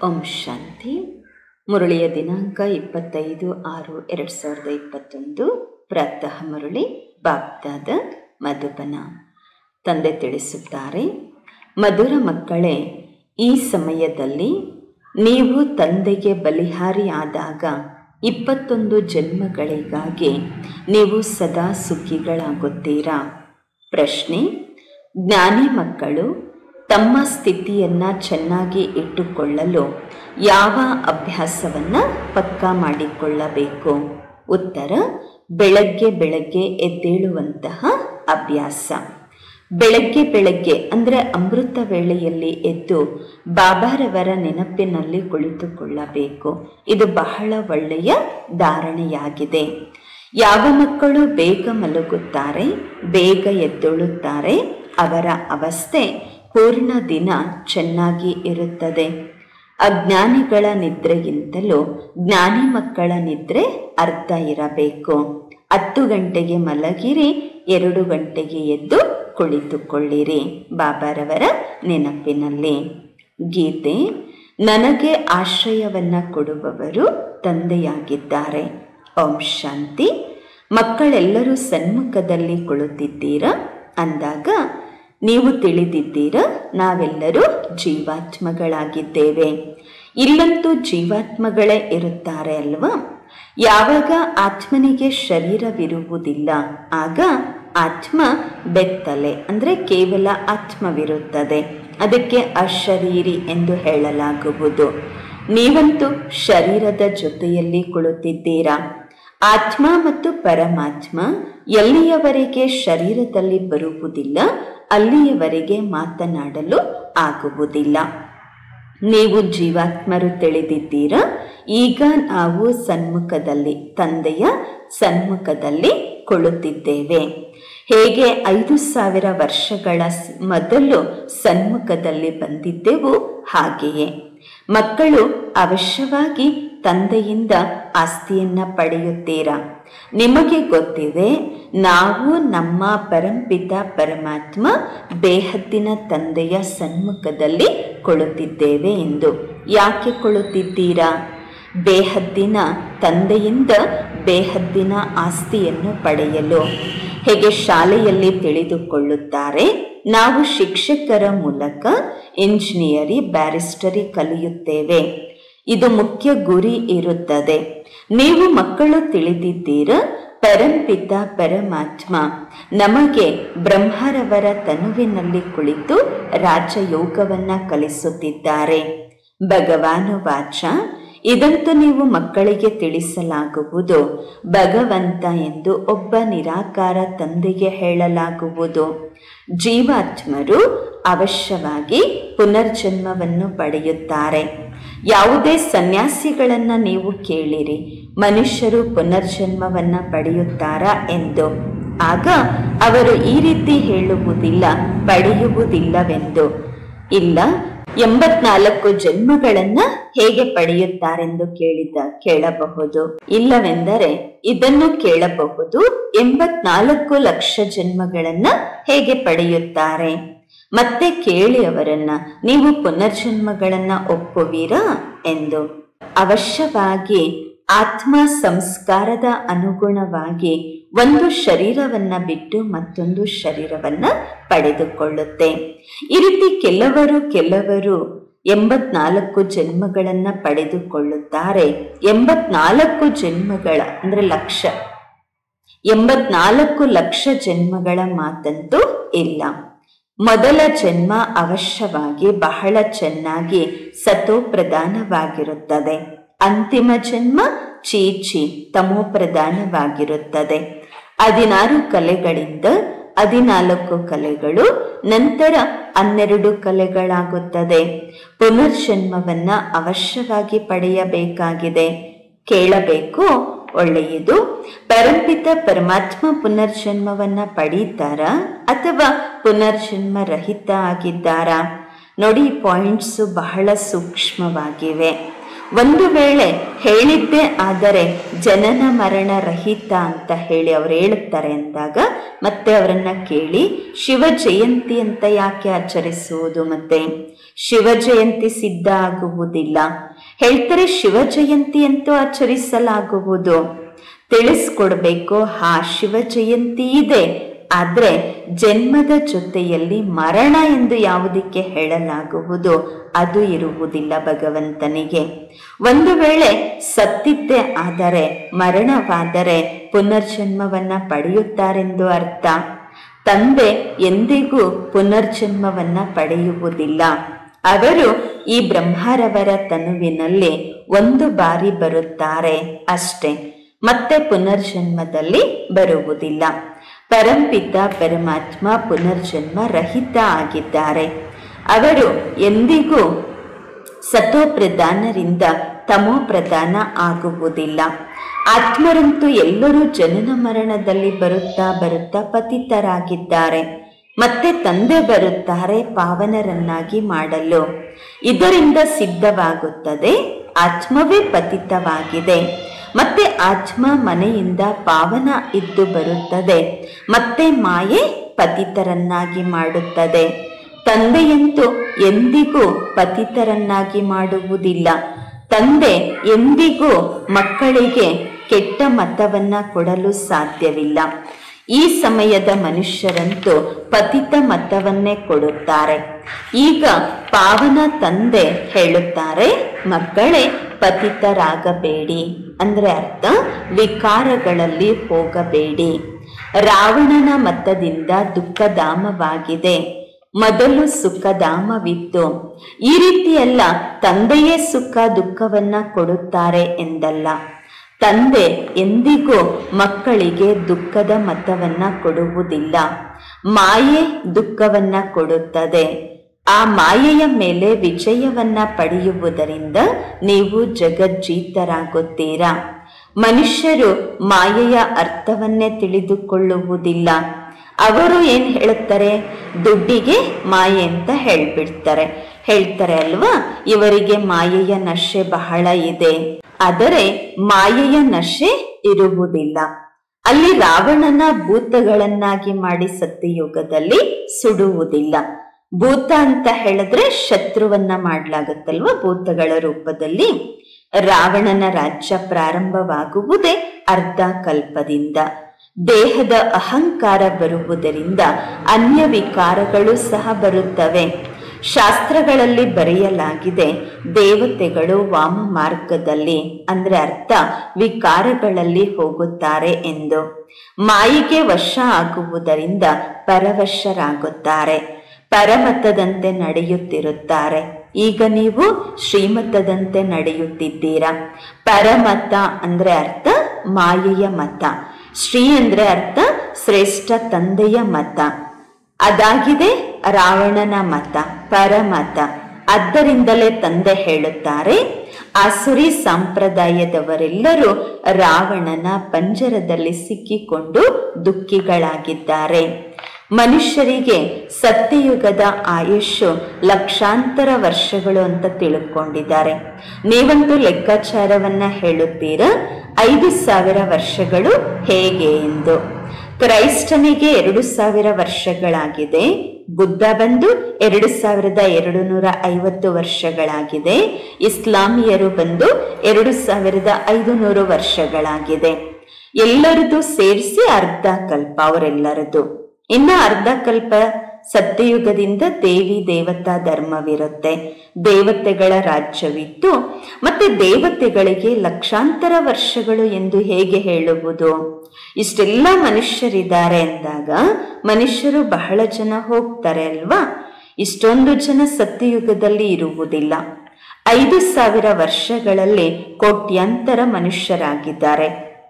ಓಂ ಶಾಂತಿ ಮುರಳಿಯ ದಿನಾಂಕ ಇಪ್ಪತ್ತೈದು ಆರು ಎರಡು ಸಾವಿರದ ಇಪ್ಪತ್ತೊಂದು ಪ್ರಾತಃ ಮುರಳಿ ಬಾಗ್ದಾದ ಮಧುಬನ ತಂದೆ ತಿಳಿಸುತ್ತಾರೆ ಮಧುರ ಮಕ್ಕಳೇ ಈ ಸಮಯದಲ್ಲಿ ನೀವು ತಂದೆಗೆ ಬಲಿಹಾರಿಯಾದಾಗ ಇಪ್ಪತ್ತೊಂದು ಜನ್ಮಗಳಿಗಾಗಿ ನೀವು ಸದಾ ಸುಖಿಗಳಾಗುತ್ತೀರಾ ಪ್ರಶ್ನೆ ಜ್ಞಾನಿ ಮಕ್ಕಳು ತಮ್ಮ ಸ್ಥಿತಿಯನ್ನು ಚೆನ್ನಾಗಿ ಇಟ್ಟುಕೊಳ್ಳಲು ಯಾವ ಅಭ್ಯಾಸವನ್ನು ಪಕ್ಕಾ ಮಾಡಿಕೊಳ್ಳಬೇಕು ಉತ್ತರ ಬೆಳಗ್ಗೆ ಬೆಳಗ್ಗೆ ಎದ್ದೇಳುವಂತಹ ಅಭ್ಯಾಸ ಬೆಳಗ್ಗೆ ಬೆಳಗ್ಗೆ ಅಂದರೆ ಅಮೃತ ವೇಳೆಯಲ್ಲಿ ಎದ್ದು ಬಾಬಾರವರ ನೆನಪಿನಲ್ಲಿ ಕುಳಿತುಕೊಳ್ಳಬೇಕು ಇದು ಬಹಳ ಒಳ್ಳೆಯ ಧಾರಣೆಯಾಗಿದೆ ಯಾವ ಮಕ್ಕಳು ಬೇಗ ಮಲಗುತ್ತಾರೆ ಬೇಗ ಎದ್ದೇಳುತ್ತಾರೆ ಅವರ ಅವಸ್ಥೆ ಪೂರ್ಣ ದಿನ ಚೆನ್ನಾಗಿ ಇರುತ್ತದೆ ಅಜ್ಞಾನಿಗಳ ನಿದ್ರೆಗಿಂತಲೂ ಜ್ಞಾನಿ ಮಕ್ಕಳ ನಿದ್ರೆ ಅರ್ಧ ಇರಬೇಕು ಹತ್ತು ಗಂಟೆಗೆ ಮಲಗಿರಿ ಎರಡು ಗಂಟೆಗೆ ಎದ್ದು ಕುಳಿತುಕೊಳ್ಳಿರಿ ಬಾಬಾರವರ ನೆನಪಿನಲ್ಲಿ ಗೀತೆ ನನಗೆ ಆಶ್ರಯವನ್ನ ಕೊಡುವವರು ತಂದೆಯಾಗಿದ್ದಾರೆ ಓಂ ಶಾಂತಿ ಮಕ್ಕಳೆಲ್ಲರೂ ಸನ್ಮುಖದಲ್ಲಿ ಕುಳಿತಿದ್ದೀರಾ ಅಂದಾಗ ನೀವು ತಿಳಿದಿದ್ದೀರ ನಾವೆಲ್ಲರೂ ಜೀವಾತ್ಮಗಳಾಗಿದ್ದೇವೆ ಇಲ್ಲಂತೂ ಜೀವಾತ್ಮಗಳೇ ಇರುತ್ತಾರೆ ಅಲ್ವಾ ಯಾವಾಗ ಆತ್ಮನಿಗೆ ಶರೀರವಿರುವುದಿಲ್ಲ ಆಗ ಆತ್ಮ ಬೆತ್ತಲೆ ಅಂದರೆ ಕೇವಲ ಆತ್ಮವಿರುತ್ತದೆ ಅದಕ್ಕೆ ಅಶರೀರಿ ಎಂದು ಹೇಳಲಾಗುವುದು ನೀವಂತೂ ಶರೀರದ ಜೊತೆಯಲ್ಲಿ ಕುಳಿತಿದ್ದೀರಾ ಆತ್ಮ ಮತ್ತು ಪರಮಾತ್ಮ ಎಲ್ಲಿಯವರೆಗೆ ಶರೀರದಲ್ಲಿ ಬರುವುದಿಲ್ಲ ಅಲ್ಲಿಯವರೆಗೆ ಮಾತನಾಡಲು ಆಗುವುದಿಲ್ಲ ನೀವು ಜೀವಾತ್ಮರು ತಿಳಿದಿದ್ದೀರಾ ಈಗ ನಾವು ಸನ್ಮುಖದಲ್ಲಿ ತಂದೆಯ ಸನ್ಮುಖದಲ್ಲಿ ಕುಳಿತಿದ್ದೇವೆ ಹೇಗೆ ಐದು ಸಾವಿರ ವರ್ಷಗಳ ಮೊದಲು ಸನ್ಮುಖದಲ್ಲಿ ಬಂದಿದ್ದೆವು ಹಾಗೆಯೇ ಮಕ್ಕಳು ಅವಶ್ಯವಾಗಿ ತಂದೆಯಿಂದ ಆಸ್ತಿಯನ್ನ ಪಡೆಯುತ್ತೀರಾ ನಿಮಗೆ ಗೊತ್ತಿದೆ ನಾವು ನಮ್ಮ ಪರಂಪಿತ ಪರಮಾತ್ಮ ಬೇಹದ್ದಿನ ತಂದೆಯ ಸನ್ಮುಖದಲ್ಲಿ ಕೊಳುತ್ತಿದ್ದೇವೆ ಎಂದು ಯಾಕೆ ಕೊಳುತ್ತಿದ್ದೀರಾ ಬೇಹದ್ದಿನ ತಂದೆಯಿಂದ ಬೇಹದ್ದಿನ ಆಸ್ತಿಯನ್ನು ಪಡೆಯಲು ಹೇಗೆ ಶಾಲೆಯಲ್ಲಿ ತಿಳಿದುಕೊಳ್ಳುತ್ತಾರೆ ನಾವು ಶಿಕ್ಷಕರ ಮೂಲಕ ಇಂಜಿನಿಯರಿ ಬ್ಯಾರಿಸ್ಟರಿ ಕಲಿಯುತ್ತೇವೆ ಇದು ಮುಖ್ಯ ಗುರಿ ಇರುತ್ತದೆ ನೀವು ಮಕ್ಕಳು ತಿಳಿದಿದ್ದೀರ ಪರಂಪಿತ ಪರಮಾತ್ಮ ನಮಗೆ ಬ್ರಹ್ಮರವರ ತನುವಿನಲ್ಲಿ ಕುಳಿತು ರಾಜಯೋಗವನ್ನ ಕಲಿಸುತ್ತಿದ್ದಾರೆ ಭಗವಾನು ವಾಚ ಇದಂತೂ ನೀವು ಮಕ್ಕಳಿಗೆ ತಿಳಿಸಲಾಗುವುದು ಭಗವಂತ ಎಂದು ಒಬ್ಬ ನಿರಾಕಾರ ತಂದೆಗೆ ಹೇಳಲಾಗುವುದು ಜೀವಾತ್ಮರು ಅವಶ್ಯವಾಗಿ ಪುನರ್ಜನ್ಮವನ್ನು ಪಡೆಯುತ್ತಾರೆ ಯಾವುದೇ ಸನ್ಯಾಸಿಗಳನ್ನ ನೀವು ಕೇಳಿರಿ ಮನುಷ್ಯರು ಪುನರ್ಜನ್ಮವನ್ನ ಪಡೆಯುತ್ತಾರಾ ಎಂದು ಆಗ ಅವರು ಈ ರೀತಿ ಹೇಳುವುದಿಲ್ಲ ಪಡೆಯುವುದಿಲ್ಲವೆಂದು ಇಲ್ಲ ಎಂಬತ್ನಾಲ್ಕು ಜನ್ಮಗಳನ್ನ ಹೇಗೆ ಪಡೆಯುತ್ತಾರೆಂದು ಕೇಳಿದ ಕೇಳಬಹುದು ಇಲ್ಲವೆಂದರೆ ಇದನ್ನು ಕೇಳಬಹುದು ಎಂಬತ್ನಾಲ್ಕು ಲಕ್ಷ ಜನ್ಮಗಳನ್ನ ಹೇಗೆ ಪಡೆಯುತ್ತಾರೆ ಮತ್ತೆ ಕೇಳಿ ಅವರನ್ನ ನೀವು ಪುನರ್ಜನ್ಮಗಳನ್ನ ಒಪ್ಪುವಿರಾ ಎಂದು ಅವಶ್ಯವಾಗಿ ಆತ್ಮ ಸಂಸ್ಕಾರದ ಅನುಗುಣವಾಗಿ ಒಂದು ಶರೀರವನ್ನ ಬಿಟ್ಟು ಮತ್ತೊಂದು ಶರೀರವನ್ನ ಪಡೆದುಕೊಳ್ಳುತ್ತೆ ಈ ರೀತಿ ಕೆಲವರು ಕೆಲವರು ಎಂಬತ್ನಾಲ್ಕು ಜನ್ಮಗಳನ್ನ ಪಡೆದುಕೊಳ್ಳುತ್ತಾರೆ ಎಂಬತ್ನಾಲ್ಕು ಜನ್ಮಗಳ ಅಂದ್ರೆ ಲಕ್ಷ ಎಂಬತ್ನಾಲ್ಕು ಲಕ್ಷ ಜನ್ಮಗಳ ಮಾತಂತೂ ಇಲ್ಲ ಮೊದಲ ಜನ್ಮ ಅವಶ್ಯವಾಗಿ ಬಹಳ ಚೆನ್ನಾಗಿ ಸತೋ ಪ್ರಧಾನವಾಗಿರುತ್ತದೆ ಅಂತಿಮ ಜನ್ಮ ಚೀಚಿ ತಮೋ ಪ್ರಧಾನವಾಗಿರುತ್ತದೆ ಹದಿನಾರು ಕಲೆಗಳಿಂದ ಹದಿನಾಲ್ಕು ಕಲೆಗಳು ನಂತರ ಹನ್ನೆರಡು ಕಲೆಗಳಾಗುತ್ತದೆ ಪುನರ್ಜನ್ಮವನ್ನ ಅವಶ್ಯವಾಗಿ ಪಡೆಯಬೇಕಾಗಿದೆ ಕೇಳಬೇಕು ಒಳ್ಳೆಯದು ಪರಂಪಿತ ಪರಮಾತ್ಮ ಪುನರ್ಜನ್ಮವನ್ನ ಪಡೀತಾರ ಅಥವಾ ಪುನರ್ಜನ್ಮ ರಹಿತ ಆಗಿದ್ದಾರಾ ನೋಡಿ ಪಾಯಿಂಟ್ಸ್ ಬಹಳ ಸೂಕ್ಷ್ಮವಾಗಿವೆ ಒಂದು ವೇಳೆ ಹೇಳಿದ್ದೇ ಆದರೆ ಜನನ ಮರಣ ರಹಿತ ಅಂತ ಹೇಳಿ ಅವ್ರು ಹೇಳುತ್ತಾರೆ ಅಂದಾಗ ಮತ್ತೆ ಅವರನ್ನ ಕೇಳಿ ಶಿವ ಜಯಂತಿ ಅಂತ ಯಾಕೆ ಆಚರಿಸುವುದು ಮತ್ತೆ ಶಿವ ಜಯಂತಿ ಸಿದ್ಧ ಆಗುವುದಿಲ್ಲ ಹೇಳ್ತಾರೆ ಶಿವ ಜಯಂತಿ ಅಂತೂ ಆಚರಿಸಲಾಗುವುದು ತಿಳಿಸ್ಕೊಡ್ಬೇಕು ಹಾ ಶಿವ ಜಯಂತಿ ಇದೆ ಆದ್ರೆ ಜನ್ಮದ ಜೊತೆಯಲ್ಲಿ ಮರಣ ಎಂದು ಯಾವುದಕ್ಕೆ ಹೇಳಲಾಗುವುದು ಅದು ಇರುವುದಿಲ್ಲ ಭಗವಂತನಿಗೆ ಒಂದು ವೇಳೆ ಸತ್ತಿದ್ದೇ ಆದರೆ ಮರಣವಾದರೆ ಪುನರ್ಜನ್ಮವನ್ನ ಪಡೆಯುತ್ತಾರೆಂದು ಅರ್ಥ ತಂದೆ ಎಂದಿಗೂ ಪುನರ್ಜನ್ಮವನ್ನ ಪಡೆಯುವುದಿಲ್ಲ ಅವರು ಈ ಬ್ರಹ್ಮರವರ ತನುವಿನಲ್ಲಿ ಒಂದು ಬಾರಿ ಬರುತ್ತಾರೆ ಅಷ್ಟೇ ಮತ್ತೆ ಪುನರ್ಜನ್ಮದಲ್ಲಿ ಬರುವುದಿಲ್ಲ ಪರಂಪಿತ ಪರಮಾತ್ಮ ಪುನರ್ಜನ್ಮ ರಹಿತ ಆಗಿದ್ದಾರೆ ಅವರು ಎಂದಿಗೂ ಸತೋ ಪ್ರಧಾನರಿಂದ ತಮೋ ಪ್ರಧಾನ ಆಗುವುದಿಲ್ಲ ಆತ್ಮರಂತೂ ಎಲ್ಲರೂ ಜನನ ಮರಣದಲ್ಲಿ ಬರುತ್ತಾ ಬರುತ್ತಾ ಪತಿತರಾಗಿದ್ದಾರೆ ಮತ್ತೆ ತಂದೆ ಬರುತ್ತಾರೆ ಪಾವನರನ್ನಾಗಿ ಮಾಡಲು ಇದರಿಂದ ಸಿದ್ಧವಾಗುತ್ತದೆ ಆತ್ಮವೇ ಪತಿತವಾಗಿದೆ ಮತ್ತೆ ಆತ್ಮ ಮನೆಯಿಂದ ಪಾವನ ಇದ್ದು ಬರುತ್ತದೆ ಮತ್ತೆ ಮಾಯೆ ಪತಿತರನ್ನಾಗಿ ಮಾಡುತ್ತದೆ ತಂದೆಯಂತೂ ಎಂದಿಗೂ ಪತಿತರನ್ನಾಗಿ ಮಾಡುವುದಿಲ್ಲ ತಂದೆ ಎಂದಿಗೂ ಮಕ್ಕಳಿಗೆ ಕೆಟ್ಟ ಮತವನ್ನ ಕೊಡಲು ಸಾಧ್ಯವಿಲ್ಲ ಈ ಸಮಯದ ಮನುಷ್ಯರಂತೂ ಪತಿತ ಮತವನ್ನೇ ಕೊಡುತ್ತಾರೆ ಈಗ ಪಾವನ ತಂದೆ ಹೇಳುತ್ತಾರೆ ಮಕ್ಕಳೇ ಪತಿತರಾಗಬೇಡಿ ಅಂದ್ರೆ ಅರ್ಥ ವಿಕಾರಗಳಲ್ಲಿ ಹೋಗಬೇಡಿ ರಾವಣನ ಮತದಿಂದ ದುಃಖಧಾಮವಾಗಿದೆ ಮೊದಲು ಸುಖಧಾಮವಿತ್ತು ಈ ರೀತಿಯೆಲ್ಲ ತಂದೆಯೇ ಸುಖ ದುಃಖವನ್ನ ಕೊಡುತ್ತಾರೆ ಎಂದಲ್ಲ ತಂದೆ ಎಂದಿಗೂ ಮಕ್ಕಳಿಗೆ ದುಃಖದ ಮತವನ್ನ ಕೊಡುವುದಿಲ್ಲ ಮಾಯೆ ದುಃಖವನ್ನ ಕೊಡುತ್ತದೆ ಆ ಮಾಯೆಯ ಮೇಲೆ ವಿಜಯವನ್ನ ಪಡೆಯುವುದರಿಂದ ನೀವು ಜಗಜ್ಜೀತರಾಗುತ್ತೀರಾ ಮನುಷ್ಯರು ಮಾಯೆಯ ಅರ್ಥವನ್ನೇ ತಿಳಿದುಕೊಳ್ಳುವುದಿಲ್ಲ ಅವರು ಏನ್ ಹೇಳುತ್ತಾರೆ ದುಡ್ಡಿಗೆ ಮಾಯೆ ಅಂತ ಹೇಳ್ಬಿಡ್ತಾರೆ ಹೇಳ್ತಾರೆ ಅಲ್ವಾ ಇವರಿಗೆ ಮಾಯೆಯ ನಶೆ ಬಹಳ ಇದೆ ಆದರೆ ಮಾಯೆಯ ನಶೆ ಇರುವುದಿಲ್ಲ ಅಲ್ಲಿ ರಾವಣನ ಭೂತಗಳನ್ನಾಗಿ ಮಾಡಿ ಸತ್ಯಯುಗದಲ್ಲಿ ಸುಡುವುದಿಲ್ಲ ಭೂತ ಅಂತ ಹೇಳಿದ್ರೆ ಶತ್ರುವನ್ನ ಮಾಡ್ಲಾಗತ್ತಲ್ವ ಭೂತಗಳ ರೂಪದಲ್ಲಿ ರಾವಣನ ರಾಜ್ಯ ಪ್ರಾರಂಭವಾಗುವುದೇ ಅರ್ಧ ಕಲ್ಪದಿಂದ ದೇಹದ ಅಹಂಕಾರ ಬರುವುದರಿಂದ ಅನ್ಯ ವಿಕಾರಗಳು ಸಹ ಬರುತ್ತವೆ ಶಾಸ್ತ್ರಗಳಲ್ಲಿ ಬರೆಯಲಾಗಿದೆ ದೇವತೆಗಳು ವಾಮ ಮಾರ್ಗದಲ್ಲಿ ಅಂದ್ರೆ ಅರ್ಥ ವಿಕಾರಗಳಲ್ಲಿ ಹೋಗುತ್ತಾರೆ ಎಂದು ಮಾಯಿಗೆ ವಶ ಆಗುವುದರಿಂದ ಪರವಶರಾಗುತ್ತಾರೆ ಪರಮತದಂತೆ ನಡೆಯುತ್ತಿರುತ್ತಾರೆ ಈಗ ನೀವು ಶ್ರೀಮತದಂತೆ ನಡೆಯುತ್ತಿದ್ದೀರಾ ಪರಮತ ಅಂದ್ರೆ ಅರ್ಥ ಮಾಯೆಯ ಮತ ಶ್ರೀ ಅಂದ್ರೆ ಅರ್ಥ ಶ್ರೇಷ್ಠ ತಂದೆಯ ಮತ ಅದಾಗಿದೆ ರಾವಣನ ಮತ ಪರಮತ ಆದ್ದರಿಂದಲೇ ತಂದೆ ಹೇಳುತ್ತಾರೆ ಆಸುರಿ ಸಂಪ್ರದಾಯದವರೆಲ್ಲರೂ ರಾವಣನ ಪಂಜರದಲ್ಲಿ ಸಿಕ್ಕಿಕೊಂಡು ದುಃಖಿಗಳಾಗಿದ್ದಾರೆ ಮನುಷ್ಯರಿಗೆ ಸತ್ಯಯುಗದ ಆಯುಷ್ಯು ಲಕ್ಷಾಂತರ ವರ್ಷಗಳು ಅಂತ ತಿಳ್ಕೊಂಡಿದ್ದಾರೆ ನೀವಂತೂ ಲೆಕ್ಕಾಚಾರವನ್ನ ಹೇಳುತ್ತೀರಾ ಐದು ಸಾವಿರ ವರ್ಷಗಳು ಹೇಗೆ ಎಂದು ಕ್ರೈಸ್ತನಿಗೆ ಎರಡು ಸಾವಿರ ವರ್ಷಗಳಾಗಿದೆ ಬುದ್ಧ ಬಂದು ಎರಡು ಸಾವಿರದ ಎರಡು ನೂರ ಐವತ್ತು ವರ್ಷಗಳಾಗಿದೆ ಇಸ್ಲಾಮಿಯರು ಬಂದು ಎರಡು ಸಾವಿರದ ಐದು ನೂರು ವರ್ಷಗಳಾಗಿದೆ ಎಲ್ಲರದು ಸೇರಿಸಿ ಅರ್ಧ ಕಲ್ಪ ಅವರೆಲ್ಲರದು ಇನ್ನ ಅರ್ಧ ಕಲ್ಪ ಸತ್ಯಯುಗದಿಂದ ದೇವಿ ದೇವತಾ ಧರ್ಮವಿರುತ್ತೆ ದೇವತೆಗಳ ರಾಜ್ಯವಿತ್ತು ಮತ್ತೆ ದೇವತೆಗಳಿಗೆ ಲಕ್ಷಾಂತರ ವರ್ಷಗಳು ಎಂದು ಹೇಗೆ ಹೇಳುವುದು ಇಷ್ಟೆಲ್ಲ ಮನುಷ್ಯರಿದ್ದಾರೆ ಅಂದಾಗ ಮನುಷ್ಯರು ಬಹಳ ಜನ ಹೋಗ್ತಾರೆ ಅಲ್ವಾ ಇಷ್ಟೊಂದು ಜನ ಸತ್ಯಯುಗದಲ್ಲಿ ಇರುವುದಿಲ್ಲ ಐದು ಸಾವಿರ ವರ್ಷಗಳಲ್ಲಿ ಕೋಟ್ಯಾಂತರ ಮನುಷ್ಯರಾಗಿದ್ದಾರೆ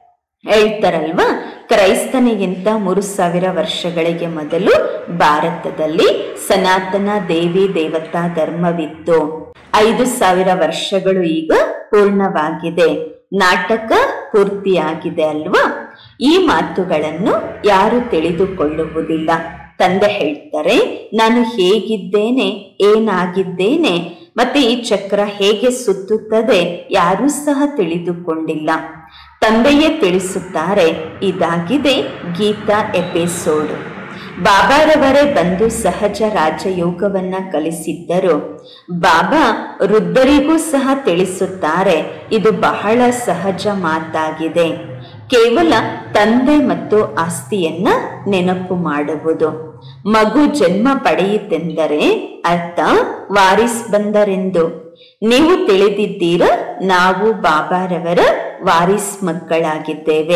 ಹೇಳ್ತಾರಲ್ವಾ ಕ್ರೈಸ್ತನಿಗಿಂತ ಮೂರು ಸಾವಿರ ವರ್ಷಗಳಿಗೆ ಮೊದಲು ಭಾರತದಲ್ಲಿ ಸನಾತನ ದೇವಿ ದೇವತಾ ಧರ್ಮವಿತ್ತು ಐದು ಸಾವಿರ ವರ್ಷಗಳು ಈಗ ಪೂರ್ಣವಾಗಿದೆ ನಾಟಕ ಪೂರ್ತಿಯಾಗಿದೆ ಅಲ್ವಾ ಈ ಮಾತುಗಳನ್ನು ಯಾರು ತಿಳಿದುಕೊಳ್ಳುವುದಿಲ್ಲ ತಂದೆ ಹೇಳ್ತಾರೆ ನಾನು ಹೇಗಿದ್ದೇನೆ ಏನಾಗಿದ್ದೇನೆ ಮತ್ತೆ ಈ ಚಕ್ರ ಹೇಗೆ ಸುತ್ತುತ್ತದೆ ಯಾರೂ ಸಹ ತಿಳಿದುಕೊಂಡಿಲ್ಲ ತಂದೆಯೇ ತಿಳಿಸುತ್ತಾರೆ ಇದಾಗಿದೆ ಗೀತಾ ಎಪಿಸೋಡ್ ಬಾಬಾರವರೇ ಬಂದು ಸಹಜ ರಾಜಯೋಗವನ್ನ ಕಲಿಸಿದ್ದರು ಬಾಬಾ ವೃದ್ಧರಿಗೂ ಸಹ ತಿಳಿಸುತ್ತಾರೆ ಇದು ಬಹಳ ಸಹಜ ಮಾತಾಗಿದೆ ಕೇವಲ ತಂದೆ ಮತ್ತು ಆಸ್ತಿಯನ್ನ ನೆನಪು ಮಾಡುವುದು ಮಗು ಜನ್ಮ ಪಡೆಯಿತೆಂದರೆ ಅರ್ಥ ವಾರಿಸ್ ಬಂದರೆಂದು ನೀವು ತಿಳಿದಿದ್ದೀರ ನಾವು ಬಾಬಾರವರ ವಾರಿಸ್ ಮಕ್ಕಳಾಗಿದ್ದೇವೆ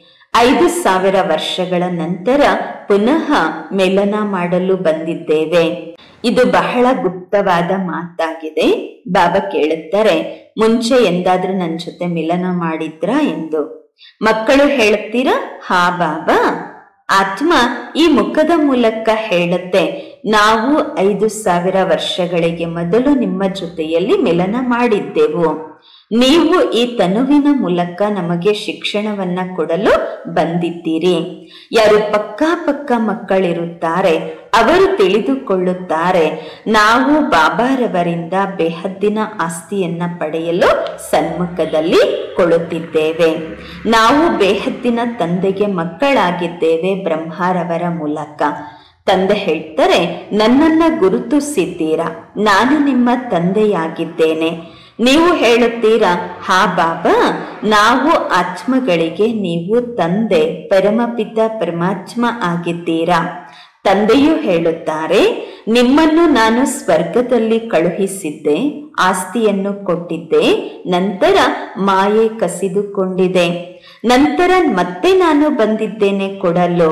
ಐದು ಸಾವಿರ ವರ್ಷಗಳ ನಂತರ ಪುನಃ ಮೆಲನ ಮಾಡಲು ಬಂದಿದ್ದೇವೆ ಇದು ಬಹಳ ಗುಪ್ತವಾದ ಮಾತಾಗಿದೆ ಬಾಬಾ ಕೇಳುತ್ತಾರೆ ಮುಂಚೆ ಎಂದಾದ್ರೂ ನನ್ನ ಜೊತೆ ಮಿಲನ ಮಾಡಿದ್ರಾ ಎಂದು ಮಕ್ಕಳು ಹೇಳುತ್ತೀರಾ ಹಾ ಬಾಬಾ ಆತ್ಮ ಈ ಮುಖದ ಮೂಲಕ ಹೇಳುತ್ತೆ ನಾವು ಐದು ಸಾವಿರ ವರ್ಷಗಳಿಗೆ ಮೊದಲು ನಿಮ್ಮ ಜೊತೆಯಲ್ಲಿ ಮಿಲನ ಮಾಡಿದ್ದೆವು ನೀವು ಈ ತನುವಿನ ಮೂಲಕ ನಮಗೆ ಶಿಕ್ಷಣವನ್ನ ಕೊಡಲು ಬಂದಿದ್ದೀರಿ ಯಾರು ಪಕ್ಕಾ ಪಕ್ಕ ಮಕ್ಕಳಿರುತ್ತಾರೆ ಅವರು ತಿಳಿದುಕೊಳ್ಳುತ್ತಾರೆ ನಾವು ಬಾಬಾರವರಿಂದ ಬೇಹದ್ದಿನ ಆಸ್ತಿಯನ್ನ ಪಡೆಯಲು ಸನ್ಮುಖದಲ್ಲಿ ಕೊಡುತ್ತಿದ್ದೇವೆ ನಾವು ಬೇಹದ್ದಿನ ತಂದೆಗೆ ಮಕ್ಕಳಾಗಿದ್ದೇವೆ ಬ್ರಹ್ಮಾರವರ ಮೂಲಕ ತಂದೆ ಹೇಳ್ತಾರೆ ನನ್ನನ್ನ ಗುರುತಿಸಿದ್ದೀರಾ ನಾನು ನಿಮ್ಮ ತಂದೆಯಾಗಿದ್ದೇನೆ ನೀವು ಹೇಳುತ್ತೀರಾ ಹಾ ಬಾಬಾ ನಾವು ಆತ್ಮಗಳಿಗೆ ನೀವು ತಂದೆ ಪರಮಪಿತ ಪರಮಾತ್ಮ ಆಗಿದ್ದೀರಾ ತಂದೆಯು ಹೇಳುತ್ತಾರೆ ನಿಮ್ಮನ್ನು ನಾನು ಸ್ವರ್ಗದಲ್ಲಿ ಕಳುಹಿಸಿದ್ದೆ ಆಸ್ತಿಯನ್ನು ಕೊಟ್ಟಿದ್ದೆ ನಂತರ ಮಾಯೆ ಕಸಿದುಕೊಂಡಿದೆ ನಂತರ ಮತ್ತೆ ನಾನು ಬಂದಿದ್ದೇನೆ ಕೊಡಲು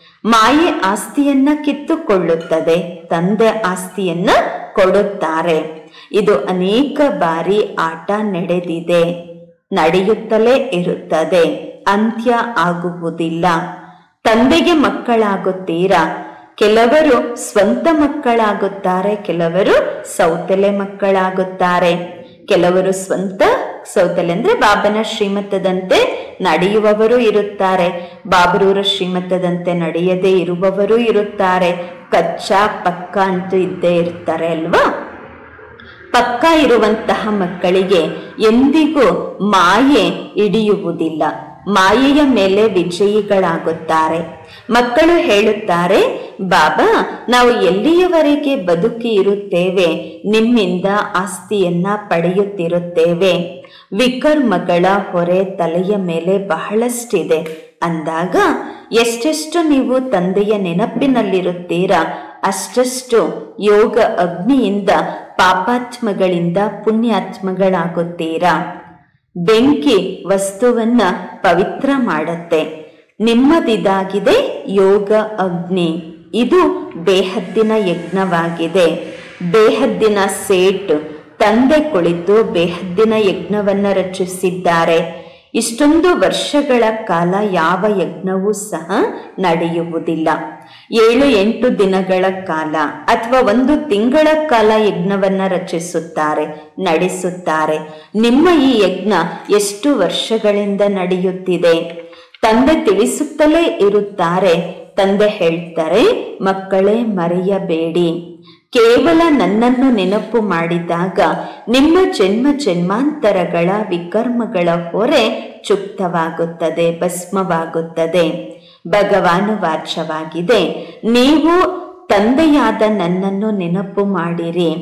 ಮಾಯೆ ಆಸ್ತಿಯನ್ನ ಕಿತ್ತುಕೊಳ್ಳುತ್ತದೆ ತಂದೆ ಆಸ್ತಿಯನ್ನ ಕೊಡುತ್ತಾರೆ ಇದು ಅನೇಕ ಬಾರಿ ಆಟ ನಡೆದಿದೆ ನಡೆಯುತ್ತಲೇ ಇರುತ್ತದೆ ಅಂತ್ಯ ಆಗುವುದಿಲ್ಲ ತಂದೆಗೆ ಮಕ್ಕಳಾಗುತ್ತೀರಾ ಕೆಲವರು ಸ್ವಂತ ಮಕ್ಕಳಾಗುತ್ತಾರೆ ಕೆಲವರು ಸೌತೆಲೆ ಮಕ್ಕಳಾಗುತ್ತಾರೆ ಕೆಲವರು ಸ್ವಂತ ಸೌತೆಲೆ ಅಂದ್ರೆ ಬಾಬನ ಶ್ರೀಮತದಂತೆ ನಡೆಯುವವರು ಇರುತ್ತಾರೆ ಬಾಬರೂರ ಶ್ರೀಮತದಂತೆ ನಡೆಯದೇ ಇರುವವರು ಇರುತ್ತಾರೆ ಕಚ್ಚಾ ಪಕ್ಕ ಅಂತೂ ಇದ್ದೇ ಇರ್ತಾರೆ ಅಲ್ವಾ ಪಕ್ಕ ಇರುವಂತಹ ಮಕ್ಕಳಿಗೆ ಎಂದಿಗೂ ಮಾಯೆ ಹಿಡಿಯುವುದಿಲ್ಲ ಮಾಯೆಯ ಮೇಲೆ ವಿಜಯಿಗಳಾಗುತ್ತಾರೆ ಮಕ್ಕಳು ಹೇಳುತ್ತಾರೆ ಬಾಬಾ ನಾವು ಎಲ್ಲಿಯವರೆಗೆ ಬದುಕಿ ಇರುತ್ತೇವೆ ನಿಮ್ಮಿಂದ ಆಸ್ತಿಯನ್ನ ಪಡೆಯುತ್ತಿರುತ್ತೇವೆ ವಿಕರ್ಮಗಳ ಹೊರೆ ತಲೆಯ ಮೇಲೆ ಬಹಳಷ್ಟಿದೆ ಅಂದಾಗ ಎಷ್ಟೆಷ್ಟು ನೀವು ತಂದೆಯ ನೆನಪಿನಲ್ಲಿರುತ್ತೀರಾ ಅಷ್ಟಷ್ಟು ಯೋಗ ಅಗ್ನಿಯಿಂದ ಪಾಪಾತ್ಮಗಳಿಂದ ಪುಣ್ಯಾತ್ಮಗಳಾಗುತ್ತೀರಾ ಬೆಂಕಿ ವಸ್ತುವನ್ನ ಪವಿತ್ರ ಮಾಡತ್ತೆ ನಿಮ್ಮದಿದಾಗಿದೆ ಯೋಗ ಅಗ್ನಿ ಇದು ಬೇಹದ್ದಿನ ಯಜ್ಞವಾಗಿದೆ ಬೇಹದ್ದಿನ ಸೇಟ್ ತಂದೆ ಕುಳಿತು ಬೇಹದ್ದಿನ ಯಜ್ಞವನ್ನ ರಚಿಸಿದ್ದಾರೆ ಇಷ್ಟೊಂದು ವರ್ಷಗಳ ಕಾಲ ಯಾವ ಯಜ್ಞವೂ ಸಹ ನಡೆಯುವುದಿಲ್ಲ ಏಳು ಎಂಟು ದಿನಗಳ ಕಾಲ ಅಥವಾ ಒಂದು ತಿಂಗಳ ಕಾಲ ಯಜ್ಞವನ್ನ ರಚಿಸುತ್ತಾರೆ ನಡೆಸುತ್ತಾರೆ ನಿಮ್ಮ ಈ ಯಜ್ಞ ಎಷ್ಟು ವರ್ಷಗಳಿಂದ ನಡೆಯುತ್ತಿದೆ ತಂದೆ ತಿಳಿಸುತ್ತಲೇ ಇರುತ್ತಾರೆ ತಂದೆ ಹೇಳ್ತಾರೆ ಮಕ್ಕಳೇ ಮರೆಯಬೇಡಿ ಕೇವಲ ನನ್ನನ್ನು ನೆನಪು ಮಾಡಿದಾಗ ನಿಮ್ಮ ಜನ್ಮ ಜನ್ಮಾಂತರಗಳ ವಿಕರ್ಮಗಳ ಹೊರೆ ಚುಕ್ತವಾಗುತ್ತದೆ ಭಸ್ಮವಾಗುತ್ತದೆ ಭಗವಾನು ವಾಚ್ಯವಾಗಿದೆ ನೀವು ತಂದೆಯಾದ ನನ್ನನ್ನು ನೆನಪು ಮಾಡಿರಿ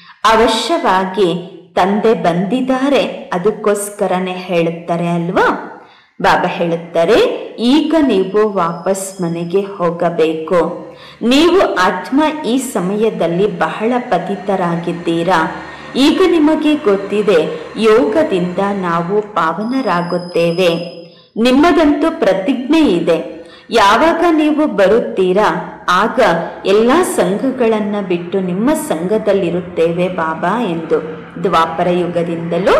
ಅವಶ್ಯವಾಗಿ ತಂದೆ ಬಂದಿದ್ದಾರೆ ಅದಕ್ಕೋಸ್ಕರನೇ ಹೇಳುತ್ತಾರೆ ಅಲ್ವಾ ಬಾಬಾ ಹೇಳುತ್ತಾರೆ ಈಗ ನೀವು ವಾಪಸ್ ಮನೆಗೆ ಹೋಗಬೇಕು ನೀವು ಆತ್ಮ ಈ ಸಮಯದಲ್ಲಿ ಬಹಳ ಪತಿತರಾಗಿದ್ದೀರಾ ಈಗ ನಿಮಗೆ ಗೊತ್ತಿದೆ ಯೋಗದಿಂದ ನಾವು ಪಾವನರಾಗುತ್ತೇವೆ ನಿಮ್ಮದಂತೂ ಪ್ರತಿಜ್ಞೆ ಇದೆ ಯಾವಾಗ ನೀವು ಬರುತ್ತೀರಾ ಆಗ ಎಲ್ಲ ಸಂಘಗಳನ್ನ ಬಿಟ್ಟು ನಿಮ್ಮ ಸಂಘದಲ್ಲಿರುತ್ತೇವೆ ಬಾಬಾ ಎಂದು ದ್ವಾಪರ ಯುಗದಿಂದಲೂ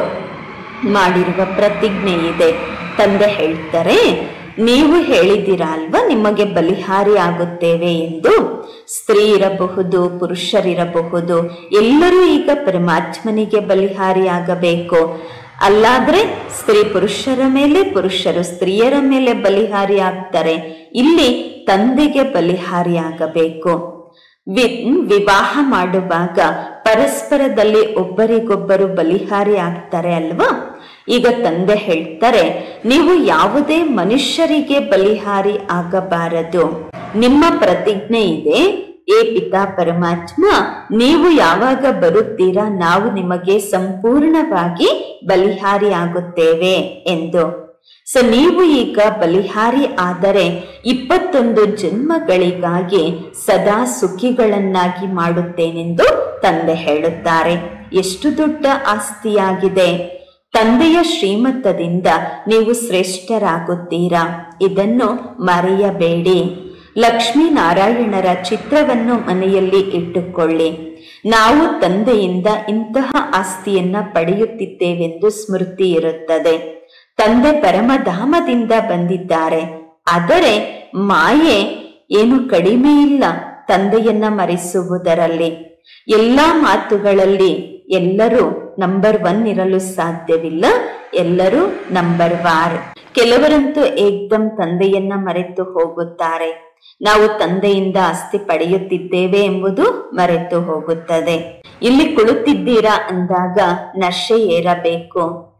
ಮಾಡಿರುವ ಪ್ರತಿಜ್ಞೆ ಇದೆ ತಂದೆ ಹೇಳ್ತಾರೆ ನೀವು ಹೇಳಿದ್ದೀರಾ ಅಲ್ವಾ ನಿಮಗೆ ಬಲಿಹಾರಿ ಆಗುತ್ತೇವೆ ಎಂದು ಸ್ತ್ರೀ ಇರಬಹುದು ಪುರುಷರಿರಬಹುದು ಎಲ್ಲರೂ ಈಗ ಪರಮಾತ್ಮನಿಗೆ ಬಲಿಹಾರಿ ಆಗಬೇಕು ಅಲ್ಲಾದ್ರೆ ಸ್ತ್ರೀ ಪುರುಷರ ಮೇಲೆ ಪುರುಷರು ಸ್ತ್ರೀಯರ ಮೇಲೆ ಬಲಿಹಾರಿ ಆಗ್ತಾರೆ ಇಲ್ಲಿ ತಂದೆಗೆ ಬಲಿಹಾರಿ ಆಗಬೇಕು ವಿ ವಿವಾಹ ಮಾಡುವಾಗ ಪರಸ್ಪರದಲ್ಲಿ ಒಬ್ಬರಿಗೊಬ್ಬರು ಬಲಿಹಾರಿ ಆಗ್ತಾರೆ ಅಲ್ವಾ ಈಗ ತಂದೆ ಹೇಳ್ತಾರೆ ನೀವು ಯಾವುದೇ ಮನುಷ್ಯರಿಗೆ ಬಲಿಹಾರಿ ಆಗಬಾರದು ನಿಮ್ಮ ಪ್ರತಿಜ್ಞೆ ಇದೆ ಏ ಪಿತಾ ಪರಮಾತ್ಮ ನೀವು ಯಾವಾಗ ಬರುತ್ತೀರಾ ನಾವು ನಿಮಗೆ ಸಂಪೂರ್ಣವಾಗಿ ಬಲಿಹಾರಿ ಆಗುತ್ತೇವೆ ಎಂದು ಸೊ ನೀವು ಈಗ ಬಲಿಹಾರಿ ಆದರೆ ಇಪ್ಪತ್ತೊಂದು ಜನ್ಮಗಳಿಗಾಗಿ ಸದಾ ಸುಖಿಗಳನ್ನಾಗಿ ಮಾಡುತ್ತೇನೆಂದು ತಂದೆ ಹೇಳುತ್ತಾರೆ ಎಷ್ಟು ದೊಡ್ಡ ಆಸ್ತಿಯಾಗಿದೆ ತಂದೆಯ ಶ್ರೀಮತದಿಂದ ನೀವು ಶ್ರೇಷ್ಠರಾಗುತ್ತೀರಾ ಇದನ್ನು ಮರೆಯಬೇಡಿ ಲಕ್ಷ್ಮೀನಾರಾಯಣರ ಚಿತ್ರವನ್ನು ಮನೆಯಲ್ಲಿ ಇಟ್ಟುಕೊಳ್ಳಿ ನಾವು ತಂದೆಯಿಂದ ಇಂತಹ ಆಸ್ತಿಯನ್ನ ಪಡೆಯುತ್ತಿದ್ದೇವೆಂದು ಸ್ಮೃತಿ ಇರುತ್ತದೆ ತಂದೆ ಪರಮಧಾಮದಿಂದ ಬಂದಿದ್ದಾರೆ ಆದರೆ ಮಾಯೆ ಏನು ಕಡಿಮೆ ಇಲ್ಲ ತಂದೆಯನ್ನ ಮರೆಸುವುದರಲ್ಲಿ ಎಲ್ಲಾ ಮಾತುಗಳಲ್ಲಿ ಎಲ್ಲರೂ ನಂಬರ್ ಒನ್ ಇರಲು ಸಾಧ್ಯವಿಲ್ಲ ಎಲ್ಲರೂ ನಂಬರ್ ವಾರ್ ಕೆಲವರಂತೂ ಏಕ್ದಮ್ ತಂದೆಯನ್ನ ಮರೆತು ಹೋಗುತ್ತಾರೆ ನಾವು ತಂದೆಯಿಂದ ಆಸ್ತಿ ಪಡೆಯುತ್ತಿದ್ದೇವೆ ಎಂಬುದು ಮರೆತು ಹೋಗುತ್ತದೆ ಇಲ್ಲಿ ಕುಳಿತಿದ್ದೀರಾ ಅಂದಾಗ ನಶೆ ಏರಬೇಕು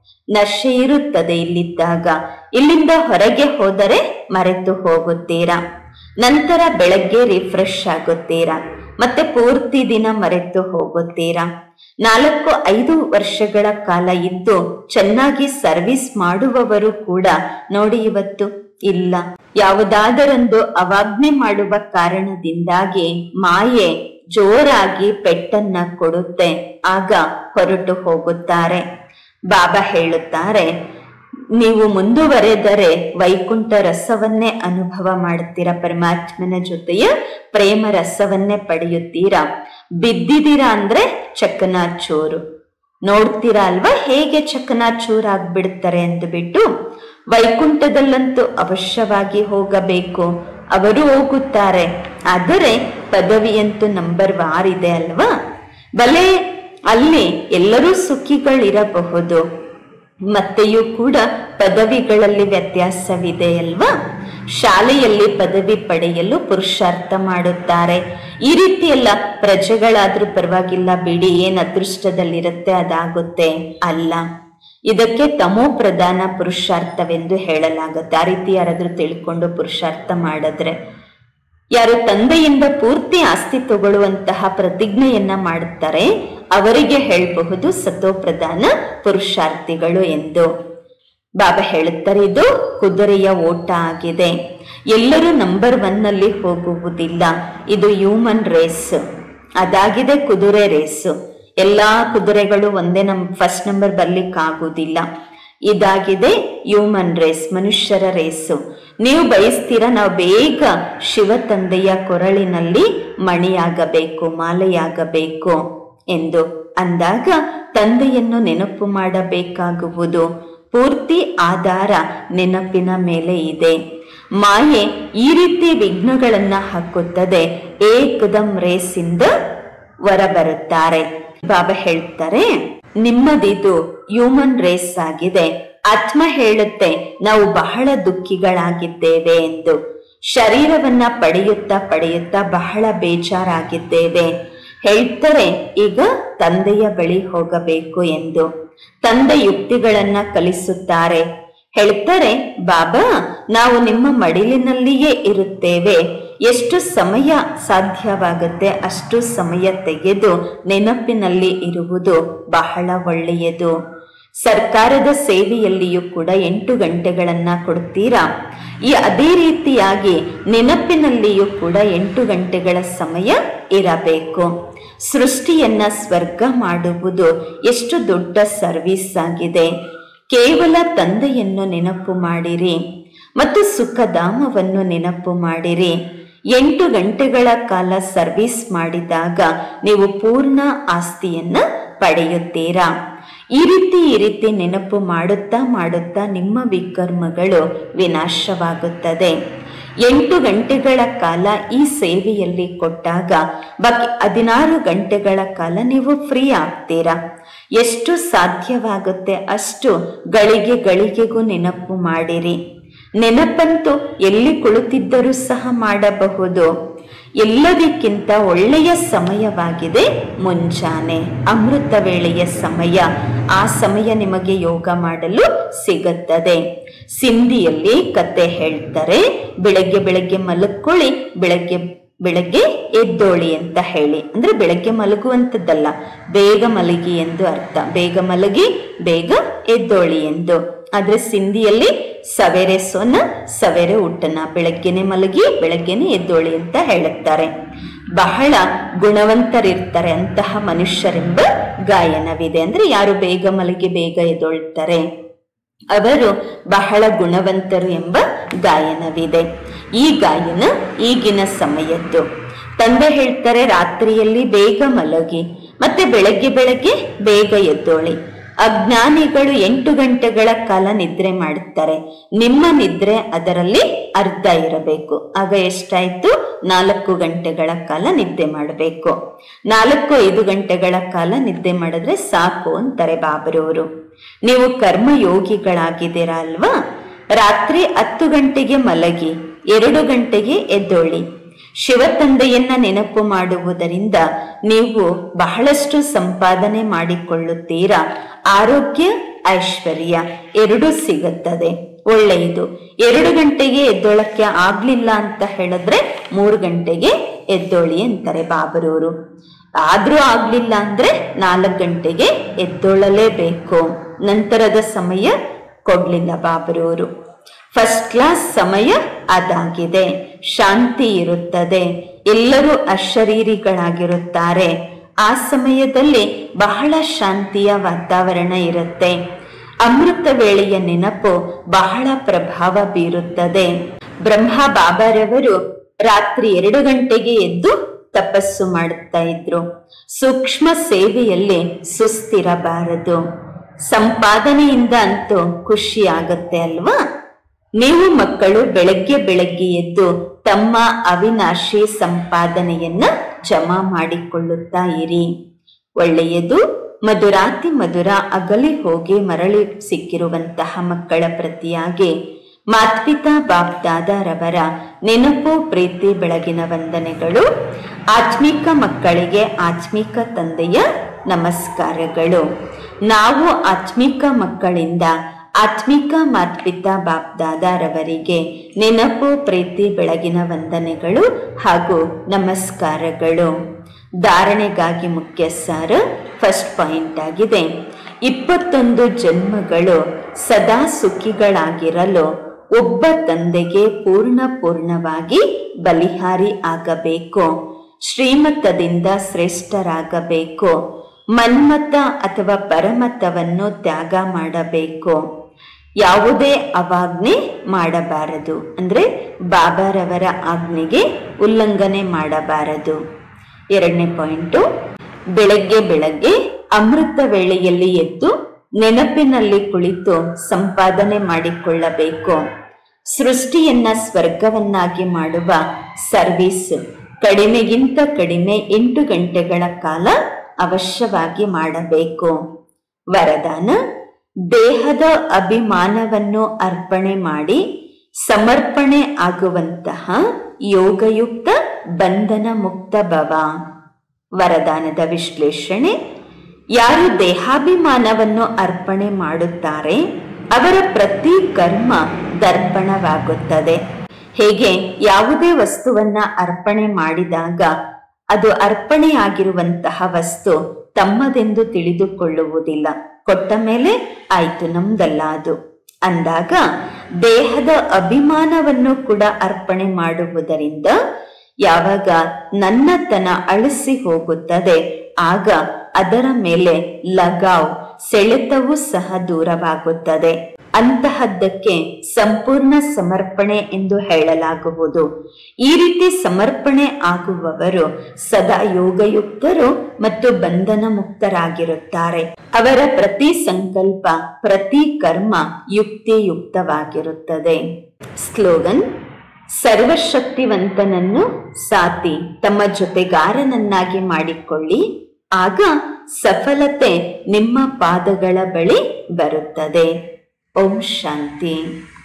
ನಶೆ ಇರುತ್ತದೆ ಇಲ್ಲಿದ್ದಾಗ ಇಲ್ಲಿಂದ ಹೊರಗೆ ಹೋದರೆ ಮರೆತು ಹೋಗುತ್ತೀರಾ ನಂತರ ಬೆಳಗ್ಗೆ ರಿಫ್ರೆಶ್ ಆಗುತ್ತೀರಾ ಮತ್ತೆ ಪೂರ್ತಿ ದಿನ ಮರೆತು ಹೋಗುತ್ತೀರಾ ನಾಲ್ಕು ಐದು ವರ್ಷಗಳ ಕಾಲ ಇದ್ದು ಚೆನ್ನಾಗಿ ಸರ್ವಿಸ್ ಮಾಡುವವರು ಕೂಡ ನೋಡಿ ಇವತ್ತು ಇಲ್ಲ ಯಾವುದಾದರೊಂದು ಅವಾಜ್ಞೆ ಮಾಡುವ ಕಾರಣದಿಂದಾಗಿ ಮಾಯೆ ಜೋರಾಗಿ ಪೆಟ್ಟನ್ನ ಕೊಡುತ್ತೆ ಆಗ ಹೊರಟು ಹೋಗುತ್ತಾರೆ ಬಾಬಾ ಹೇಳುತ್ತಾರೆ ನೀವು ಮುಂದುವರೆದರೆ ವೈಕುಂಠ ರಸವನ್ನೇ ಅನುಭವ ಮಾಡ್ತೀರಾ ಪರಮಾತ್ಮನ ಜೊತೆಯ ಪ್ರೇಮ ರಸವನ್ನೇ ಪಡೆಯುತ್ತೀರಾ ಬಿದ್ದಿದ್ದೀರಾ ಅಂದ್ರೆ ಚಕನಾಚೂರು ನೋಡ್ತೀರಾ ಅಲ್ವಾ ಹೇಗೆ ಚಕನಾಚೂರ್ ಆಗ್ಬಿಡ್ತಾರೆ ಅಂದ್ಬಿಟ್ಟು ವೈಕುಂಠದಲ್ಲಂತೂ ಅವಶ್ಯವಾಗಿ ಹೋಗಬೇಕು ಅವರು ಹೋಗುತ್ತಾರೆ ಆದರೆ ಪದವಿಯಂತೂ ನಂಬರ್ ವಾರ್ ಇದೆ ಅಲ್ವಾ ಬಲೆ ಅಲ್ಲಿ ಎಲ್ಲರೂ ಸುಖಿಗಳಿರಬಹುದು ಮತ್ತೆಯೂ ಕೂಡ ಪದವಿಗಳಲ್ಲಿ ವ್ಯತ್ಯಾಸವಿದೆ ಅಲ್ವಾ ಶಾಲೆಯಲ್ಲಿ ಪದವಿ ಪಡೆಯಲು ಪುರುಷಾರ್ಥ ಮಾಡುತ್ತಾರೆ ಈ ರೀತಿ ಎಲ್ಲ ಪ್ರಜೆಗಳಾದ್ರೂ ಪರವಾಗಿಲ್ಲ ಬಿಡಿ ಏನ್ ಅದೃಷ್ಟದಲ್ಲಿರುತ್ತೆ ಅದಾಗುತ್ತೆ ಅಲ್ಲ ಇದಕ್ಕೆ ತಮೋ ಪ್ರಧಾನ ಪುರುಷಾರ್ಥವೆಂದು ಹೇಳಲಾಗುತ್ತೆ ಆ ರೀತಿ ಯಾರಾದ್ರೂ ತಿಳ್ಕೊಂಡು ಪುರುಷಾರ್ಥ ಮಾಡಿದ್ರೆ ಯಾರು ತಂದೆಯಿಂದ ಪೂರ್ತಿ ಆಸ್ತಿ ತಗೊಳ್ಳುವಂತಹ ಪ್ರತಿಜ್ಞೆಯನ್ನ ಮಾಡುತ್ತಾರೆ ಅವರಿಗೆ ಹೇಳಬಹುದು ಸತೋಪ್ರಧಾನ ಪುರುಷಾರ್ಥಿಗಳು ಎಂದು ಬಾಬಾ ಹೇಳುತ್ತಾರೆ ಇದು ಕುದುರೆಯ ಓಟ ಆಗಿದೆ ಎಲ್ಲರೂ ನಂಬರ್ ಒನ್ ನಲ್ಲಿ ಹೋಗುವುದಿಲ್ಲ ಇದು ಹ್ಯೂಮನ್ ರೇಸ್ ಅದಾಗಿದೆ ಕುದುರೆ ರೇಸ್ ಎಲ್ಲಾ ಕುದುರೆಗಳು ಒಂದೇ ನಮ್ ಫಸ್ಟ್ ನಂಬರ್ ಬರ್ಲಿಕ್ಕಾಗುವುದಿಲ್ಲ ಇದಾಗಿದೆ ಹ್ಯೂಮನ್ ರೇಸ್ ಮನುಷ್ಯರ ರೇಸು ನೀವು ಬಯಸ್ತೀರಾ ನಾವು ಬೇಗ ಶಿವ ತಂದೆಯ ಕೊರಳಿನಲ್ಲಿ ಮಣಿಯಾಗಬೇಕು ಮಾಲೆಯಾಗಬೇಕು ಎಂದು ಅಂದಾಗ ತಂದೆಯನ್ನು ನೆನಪು ಮಾಡಬೇಕಾಗುವುದು ಪೂರ್ತಿ ಆಧಾರ ನೆನಪಿನ ಮೇಲೆ ಇದೆ ಮಾಯೆ ಈ ರೀತಿ ವಿಘ್ನಗಳನ್ನ ಹಾಕುತ್ತದೆ ಏಕದಂ ರೇಸಿಂದ ಹೊರಬರುತ್ತಾರೆ ಬಾಬಾ ಹೇಳ್ತಾರೆ ನಿಮ್ಮದಿದು ಹ್ಯೂಮನ್ ರೇಸ್ ಆಗಿದೆ ಆತ್ಮ ಹೇಳುತ್ತೆ ನಾವು ಬಹಳ ದುಃಖಿಗಳಾಗಿದ್ದೇವೆ ಎಂದು ಶರೀರವನ್ನ ಪಡೆಯುತ್ತಾ ಪಡೆಯುತ್ತಾ ಬಹಳ ಬೇಜಾರಾಗಿದ್ದೇವೆ ಹೇಳ್ತಾರೆ ಈಗ ತಂದೆಯ ಬಳಿ ಹೋಗಬೇಕು ಎಂದು ತಂದೆ ಯುಕ್ತಿಗಳನ್ನ ಕಲಿಸುತ್ತಾರೆ ಹೇಳ್ತಾರೆ ಬಾಬಾ ನಾವು ನಿಮ್ಮ ಮಡಿಲಿನಲ್ಲಿಯೇ ಇರುತ್ತೇವೆ ಎಷ್ಟು ಸಮಯ ಸಾಧ್ಯವಾಗುತ್ತೆ ಅಷ್ಟು ಸಮಯ ತೆಗೆದು ನೆನಪಿನಲ್ಲಿ ಇರುವುದು ಬಹಳ ಒಳ್ಳೆಯದು ಸರ್ಕಾರದ ಸೇವೆಯಲ್ಲಿಯೂ ಕೂಡ ಎಂಟು ಗಂಟೆಗಳನ್ನ ಕೊಡ್ತೀರಾ ಈ ಅದೇ ರೀತಿಯಾಗಿ ನೆನಪಿನಲ್ಲಿಯೂ ಕೂಡ ಎಂಟು ಗಂಟೆಗಳ ಸಮಯ ಇರಬೇಕು ಸೃಷ್ಟಿಯನ್ನ ಸ್ವರ್ಗ ಮಾಡುವುದು ಎಷ್ಟು ದೊಡ್ಡ ಸರ್ವಿಸ್ ಆಗಿದೆ ಕೇವಲ ತಂದೆಯನ್ನು ನೆನಪು ಮಾಡಿರಿ ಮತ್ತು ಸುಖಧಾಮವನ್ನು ನೆನಪು ಮಾಡಿರಿ ಎಂಟು ಗಂಟೆಗಳ ಕಾಲ ಸರ್ವಿಸ್ ಮಾಡಿದಾಗ ನೀವು ಪೂರ್ಣ ಆಸ್ತಿಯನ್ನ ಪಡೆಯುತ್ತೀರಾ ಈ ರೀತಿ ಈ ರೀತಿ ನೆನಪು ಮಾಡುತ್ತಾ ಮಾಡುತ್ತಾ ನಿಮ್ಮ ವಿಕರ್ಮಗಳು ವಿನಾಶವಾಗುತ್ತದೆ ಎಂಟು ಗಂಟೆಗಳ ಕಾಲ ಈ ಸೇವೆಯಲ್ಲಿ ಕೊಟ್ಟಾಗ ಬಾಕಿ ಹದಿನಾರು ಗಂಟೆಗಳ ಕಾಲ ನೀವು ಫ್ರೀ ಆಗ್ತೀರಾ ಎಷ್ಟು ಸಾಧ್ಯವಾಗುತ್ತೆ ಅಷ್ಟು ಗಳಿಗೆ ಗಳಿಗೆಗೂ ನೆನಪು ಮಾಡಿರಿ ನೆನಪಂತೂ ಎಲ್ಲಿ ಕುಳಿತಿದ್ದರೂ ಸಹ ಮಾಡಬಹುದು ಎಲ್ಲದಕ್ಕಿಂತ ಒಳ್ಳೆಯ ಸಮಯವಾಗಿದೆ ಮುಂಜಾನೆ ಅಮೃತ ವೇಳೆಯ ಸಮಯ ಆ ಸಮಯ ನಿಮಗೆ ಯೋಗ ಮಾಡಲು ಸಿಗುತ್ತದೆ ಸಿಂಧಿಯಲ್ಲಿ ಕತೆ ಹೇಳ್ತಾರೆ ಬೆಳಗ್ಗೆ ಬೆಳಗ್ಗೆ ಮಲಕ್ಕೊಳ್ಳಿ ಬೆಳಗ್ಗೆ ಬೆಳಗ್ಗೆ ಎದ್ದೋಳಿ ಅಂತ ಹೇಳಿ ಅಂದ್ರೆ ಬೆಳಗ್ಗೆ ಮಲಗುವಂಥದ್ದಲ್ಲ ಬೇಗ ಮಲಗಿ ಎಂದು ಅರ್ಥ ಬೇಗ ಮಲಗಿ ಬೇಗ ಎದ್ದೋಳಿ ಎಂದು ಆದ್ರೆ ಸಿಂಧಿಯಲ್ಲಿ ಸವೇರೆ ಸೊನ ಸವೇರೆ ಉಟ್ಟನ ಬೆಳಗ್ಗೆನೆ ಮಲಗಿ ಬೆಳಗ್ಗೆನೆ ಎದ್ದೋಳಿ ಅಂತ ಹೇಳುತ್ತಾರೆ ಬಹಳ ಗುಣವಂತರಿರ್ತಾರೆ ಅಂತಹ ಮನುಷ್ಯರೆಂಬ ಗಾಯನವಿದೆ ಅಂದ್ರೆ ಯಾರು ಬೇಗ ಮಲಗಿ ಬೇಗ ಎದ್ದೊಳ್ತಾರೆ ಅವರು ಬಹಳ ಗುಣವಂತರು ಎಂಬ ಗಾಯನವಿದೆ ಈ ಗಾಯನ ಈಗಿನ ಸಮಯದ್ದು ತಂದೆ ಹೇಳ್ತಾರೆ ರಾತ್ರಿಯಲ್ಲಿ ಬೇಗ ಮಲಗಿ ಮತ್ತೆ ಬೆಳಗ್ಗೆ ಬೆಳಗ್ಗೆ ಬೇಗ ಎದ್ದೋಳಿ ಅಜ್ಞಾನಿಗಳು ಎಂಟು ಗಂಟೆಗಳ ಕಾಲ ನಿದ್ರೆ ಮಾಡುತ್ತಾರೆ ನಿಮ್ಮ ನಿದ್ರೆ ಅದರಲ್ಲಿ ಅರ್ಧ ಇರಬೇಕು ಆಗ ಎಷ್ಟಾಯ್ತು ನಾಲ್ಕು ಗಂಟೆಗಳ ಕಾಲ ನಿದ್ದೆ ಮಾಡಬೇಕು ನಾಲ್ಕು ಐದು ಗಂಟೆಗಳ ಕಾಲ ನಿದ್ದೆ ಮಾಡಿದ್ರೆ ಸಾಕು ಅಂತಾರೆ ಬಾಬರವರು ನೀವು ಕರ್ಮ ಯೋಗಿಗಳಾಗಿದ್ದೀರಾ ಅಲ್ವಾ ರಾತ್ರಿ ಹತ್ತು ಗಂಟೆಗೆ ಮಲಗಿ ಎರಡು ಗಂಟೆಗೆ ಎದ್ದೋಳಿ ಶಿವತಂದೆಯನ್ನ ನೆನಪು ಮಾಡುವುದರಿಂದ ನೀವು ಬಹಳಷ್ಟು ಸಂಪಾದನೆ ಮಾಡಿಕೊಳ್ಳುತ್ತೀರಾ ಆರೋಗ್ಯ ಐಶ್ವರ್ಯ ಎರಡೂ ಸಿಗುತ್ತದೆ ಒಳ್ಳೆಯದು ಎರಡು ಗಂಟೆಗೆ ಎದ್ದೋಳಕ್ಕೆ ಆಗ್ಲಿಲ್ಲ ಅಂತ ಹೇಳಿದ್ರೆ ಮೂರು ಗಂಟೆಗೆ ಎದ್ದೋಳಿ ಅಂತಾರೆ ಬಾಬರವರು ಆದ್ರೂ ಆಗ್ಲಿಲ್ಲ ಅಂದ್ರೆ ನಾಲ್ಕು ಗಂಟೆಗೆ ಎದ್ದೊಳ್ಳಲೇಬೇಕು ನಂತರದ ಸಮಯ ಕೊಡ್ಲಿಲ್ಲ ಬಾಬರವರು ಫಸ್ಟ್ ಕ್ಲಾಸ್ ಸಮಯ ಅದಾಗಿದೆ ಶಾಂತಿ ಇರುತ್ತದೆ ಎಲ್ಲರೂ ಅಶರೀರಿಗಳಾಗಿರುತ್ತಾರೆ ಆ ಸಮಯದಲ್ಲಿ ಬಹಳ ಶಾಂತಿಯ ವಾತಾವರಣ ಇರುತ್ತೆ ಅಮೃತ ವೇಳೆಯ ನೆನಪು ಬಹಳ ಪ್ರಭಾವ ಬೀರುತ್ತದೆ ಬ್ರಹ್ಮ ಬಾಬಾರವರು ರಾತ್ರಿ ಎರಡು ಗಂಟೆಗೆ ಎದ್ದು ತಪಸ್ಸು ಮಾಡುತ್ತಾ ಇದ್ರು ಸೂಕ್ಷ್ಮ ಸೇವೆಯಲ್ಲಿ ಸುಸ್ಥಿರಬಾರದು ಸಂಪಾದನೆಯಿಂದ ಅಂತೂ ಖುಷಿ ಆಗತ್ತೆ ಅಲ್ವಾ ನೀವು ಮಕ್ಕಳು ಬೆಳಗ್ಗೆ ಬೆಳಗ್ಗೆ ಎದ್ದು ತಮ್ಮ ಅವಿನಾಶಿ ಸಂಪಾದನೆಯನ್ನ ಜಮಾ ಮಾಡಿಕೊಳ್ಳುತ್ತಾ ಇರಿ ಒಳ್ಳೆಯದು ಮಧುರಾತಿ ಮಧುರ ಅಗಲಿ ಹೋಗಿ ಮರಳಿ ಸಿಕ್ಕಿರುವಂತಹ ಮಕ್ಕಳ ಪ್ರತಿಯಾಗಿ ಮಾತ್ಪಿತಾ ಬಾಪ್ದಾದರವರ ನೆನಪು ಪ್ರೀತಿ ಬೆಳಗಿನ ವಂದನೆಗಳು ಆತ್ಮಿಕ ಮಕ್ಕಳಿಗೆ ಆತ್ಮಿಕ ತಂದೆಯ ನಮಸ್ಕಾರಗಳು ನಾವು ಆತ್ಮಿಕ ಮಕ್ಕಳಿಂದ ಆತ್ಮಿಕ ಮಾತ್ಪಿತಾ ಬಾಪ್ದಾದರವರಿಗೆ ನೆನಪು ಪ್ರೀತಿ ಬೆಳಗಿನ ವಂದನೆಗಳು ಹಾಗೂ ನಮಸ್ಕಾರಗಳು ಧಾರಣೆಗಾಗಿ ಮುಖ್ಯ ಸಾರ ಫಸ್ಟ್ ಪಾಯಿಂಟ್ ಆಗಿದೆ ಇಪ್ಪತ್ತೊಂದು ಜನ್ಮಗಳು ಸದಾ ಸುಖಿಗಳಾಗಿರಲು ಒಬ್ಬ ತಂದೆಗೆ ಪೂರ್ಣ ಪೂರ್ಣವಾಗಿ ಬಲಿಹಾರಿ ಆಗಬೇಕು ಶ್ರೀಮತದಿಂದ ಶ್ರೇಷ್ಠರಾಗಬೇಕು ಮನ್ಮತ ಅಥವಾ ಪರಮತವನ್ನು ತ್ಯಾಗ ಮಾಡಬೇಕು ಯಾವುದೇ ಅವಾಜ್ಞೆ ಮಾಡಬಾರದು ಅಂದ್ರೆ ಬಾಬಾರವರ ಆಜ್ಞೆಗೆ ಉಲ್ಲಂಘನೆ ಮಾಡಬಾರದು ಎರಡನೇ ಪಾಯಿಂಟು ಬೆಳಗ್ಗೆ ಬೆಳಗ್ಗೆ ಅಮೃತ ವೇಳೆಯಲ್ಲಿ ಎದ್ದು ನೆನಪಿನಲ್ಲಿ ಕುಳಿತು ಸಂಪಾದನೆ ಮಾಡಿಕೊಳ್ಳಬೇಕು ಸೃಷ್ಟಿಯನ್ನ ಸ್ವರ್ಗವನ್ನಾಗಿ ಮಾಡುವ ಸರ್ವಿಸ್ ಕಡಿಮೆಗಿಂತ ಕಡಿಮೆ ಎಂಟು ಗಂಟೆಗಳ ಕಾಲ ಅವಶ್ಯವಾಗಿ ಮಾಡಬೇಕು ವರದಾನ ದೇಹದ ಅಭಿಮಾನವನ್ನು ಅರ್ಪಣೆ ಮಾಡಿ ಸಮರ್ಪಣೆ ಆಗುವಂತಹ ಯೋಗಯುಕ್ತ ಬಂಧನ ಮುಕ್ತ ಭವ ವರದಾನದ ವಿಶ್ಲೇಷಣೆ ಯಾರು ದೇಹಾಭಿಮಾನವನ್ನು ಅರ್ಪಣೆ ಮಾಡುತ್ತಾರೆ ಅವರ ಪ್ರತಿ ಕರ್ಮ ದರ್ಪಣವಾಗುತ್ತದೆ ಹೇಗೆ ಯಾವುದೇ ವಸ್ತುವನ್ನ ಅರ್ಪಣೆ ಮಾಡಿದಾಗ ಅದು ಅರ್ಪಣೆಯಾಗಿರುವಂತಹ ವಸ್ತು ತಮ್ಮದೆಂದು ತಿಳಿದುಕೊಳ್ಳುವುದಿಲ್ಲ ಕೊಟ್ಟ ಮೇಲೆ ಆಯ್ತು ನಮ್ದಲ್ಲ ಅದು ಅಂದಾಗ ದೇಹದ ಅಭಿಮಾನವನ್ನು ಕೂಡ ಅರ್ಪಣೆ ಮಾಡುವುದರಿಂದ ಯಾವಾಗ ನನ್ನತನ ಅಳಿಸಿ ಹೋಗುತ್ತದೆ ಆಗ ಅದರ ಮೇಲೆ ಲಗಾವ್ ಸೆಳೆತವೂ ಸಹ ದೂರವಾಗುತ್ತದೆ ಅಂತಹದ್ದಕ್ಕೆ ಸಂಪೂರ್ಣ ಸಮರ್ಪಣೆ ಎಂದು ಹೇಳಲಾಗುವುದು ಈ ರೀತಿ ಸಮರ್ಪಣೆ ಆಗುವವರು ಸದಾ ಯೋಗಯುಕ್ತರು ಮತ್ತು ಬಂಧನ ಮುಕ್ತರಾಗಿರುತ್ತಾರೆ ಅವರ ಪ್ರತಿ ಸಂಕಲ್ಪ ಪ್ರತಿ ಕರ್ಮ ಯುಕ್ತಿಯುಕ್ತವಾಗಿರುತ್ತದೆ ಸ್ಲೋಗನ್ ಸರ್ವಶಕ್ತಿವಂತನನ್ನು ಸಾತಿ ತಮ್ಮ ಜೊತೆಗಾರನನ್ನಾಗಿ ಮಾಡಿಕೊಳ್ಳಿ ಆಗ ಸಫಲತೆ ನಿಮ್ಮ ಪಾದಗಳ ಬಳಿ ಬರುತ್ತದೆ ಓಂ ಶಾಂತಿ